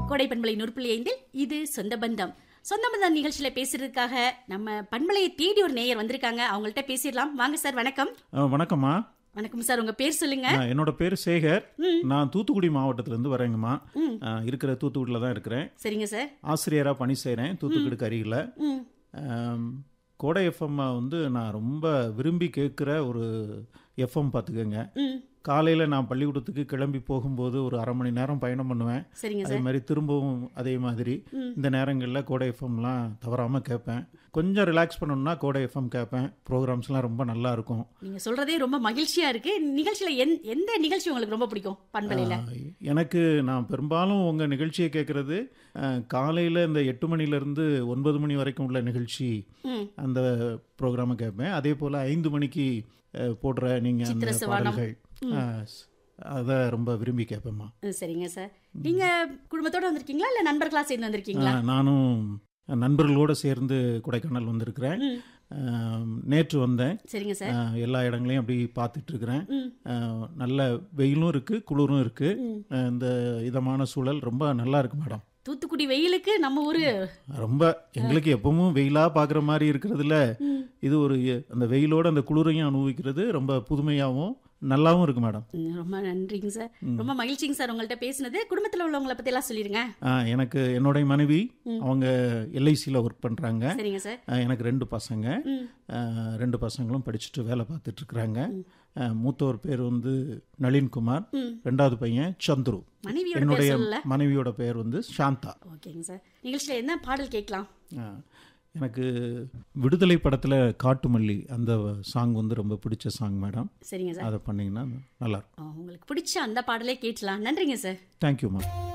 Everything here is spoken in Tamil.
கோடை பண்பலை நூற்புள்ளி ஐந்தில் இது சொந்த பந்தம் சொந்த பந்தம் நிகழ்ச்சியில பேசுறதுக்காக நம்ம பண்பலையை தேடி ஒரு நேயர் வந்திருக்காங்க அவங்கள்ட்ட பேசிடலாம் வாங்க சார் வணக்கம் ஆ, வணக்கம்மா வணக்கம் சார் உங்க பேர் சொல்லுங்க ஆ, என்னோட பேர் சேகர் நான் தூத்துக்குடி மாவட்டத்திலேருந்து வரேங்கம்மா ம். ஆ, இருக்கிற தூத்துக்குடியில் தான் இருக்கிறேன் சரிங்க சார் ஆசிரியராக பணி செய்கிறேன் தூத்துக்குடிக்கு அருகில் ம் ஆம், கோடை எஃப்எம் வந்து நான் ரொம்ப விரும்பி கேட்குற ஒரு எஃப்எம் பார்த்துக்கோங்க ம் காலையில் நான் பள்ளிக்கூடத்துக்கு கிளம்பி போகும்போது ஒரு அரை மணி நேரம் பயணம் பண்ணுவேன் சரிங்க அதே சார் மாதிரி திரும்பவும் அதே மாதிரி இந்த நேரங்களில் கோடை எஃப்எம்லாம் தவறாமல் கேட்பேன் கொஞ்சம் ரிலாக்ஸ் பண்ணணும்னா கோடை எஃப்எம் கேட்பேன் ப்ரோக்ராம்ஸ்லாம் ரொம்ப நல்லா இருக்கும் நீங்க சொல்றதே ரொம்ப மகிழ்ச்சியா இருக்கு நிகழ்ச்சியில எந்- எந்த நிகழ்ச்சி உங்களுக்கு ரொம்ப பிடிக்கும் பண்பலையில ஆ, எனக்கு நான் பெரும்பாலும் உங்கள் நிகழ்ச்சியை கேட்குறது காலையில் இந்த எட்டு மணிலேருந்து ஒன்பது மணி வரைக்கும் உள்ள நிகழ்ச்சி ம் அந்த ப்ரோக்ராமை கேட்பேன் அதே போல் ஐந்து மணிக்கு அஹ், போடுற நீங்கள் அந்த சித்திர சிவானம். பாடல்கள் அதை ரொம்ப விரும்பி கேட்பேம்மா ம், சரிங்க சார் நீங்க குடும்பத்தோட வந்திருக்கீங்களா இல்ல நண்பர்களா சேர்ந்து வந்திருக்கீங்களா ஆ, நானும் நண்பர்களோடு சேர்ந்து கொடைக்கானல் வந்திருக்கிறேன் ம் ஆம், நேற்று வந்தேன் சரிங்க சார் ஆ, எல்லா இடங்களையும் அப்படி பார்த்துட்டு இருக்கிறேன் ம் ஆ, நல்ல வெயிலும் இருக்குது குளிரும் இருக்குது ம். இந்த இதமான சூழல் ரொம்ப நல்லா இருக்கு மேடம் தூத்துக்குடி வெயிலுக்கு நம்ம ஊரு ரொம்ப எங்களுக்கு எப்பவும் வெயிலா பார்க்குற மாதிரி இருக்கிறதுல ம். இது ஒரு அந்த வெயிலோட அந்த குளிரையும் அனுபவிக்கிறது ரொம்ப புதுமையாகவும் நல்லாவும் இருக்கு மேடம் ம், ரொம்ப நன்றிங்க சார் ரொம்ப மகிழ்ச்சிங்க சார் உங்கள்ட்ட பேசினது குடும்பத்துல உள்ளவங்கள பத்தி எல்லாம் சொல்லிருங்க ஆ, எனக்கு என்னுடைய மனைவி அவங்க எல்ஐசியில் ஒர்க் பண்ணுறாங்க சரிங்க சார் எனக்கு ரெண்டு பசங்க ம் ஆ, ரெண்டு பசங்களும் படிச்சுட்டு வேலை பார்த்துட்டு இருக்கிறாங்க மூத்தவர் பேர் வந்து நளின்குமார் ம். ரெண்டாவது பையன் சந்துரு மனைவியோட பேர் என்னுடைய சொல்லல மனைவியோட பேர் வந்து சாந்தா ஓகேங்க சார் நிகழ்ச்சியில என்ன பாடல் கேட்கலாம் ஆ, எனக்கு விடுதலை படத்தில் காட்டுமல்லி அந்த சாங் வந்து ரொம்ப பிடிச்ச சாங் மேடம் சரிங்க சார் அதை பண்ணிங்கன்னா நல்லா இருக்கும் ஆ, உங்களுக்கு பிடிச்ச அந்த பாடலே கேட்கலாம் நன்றிங்க சார் தேங்க்யூ மேம்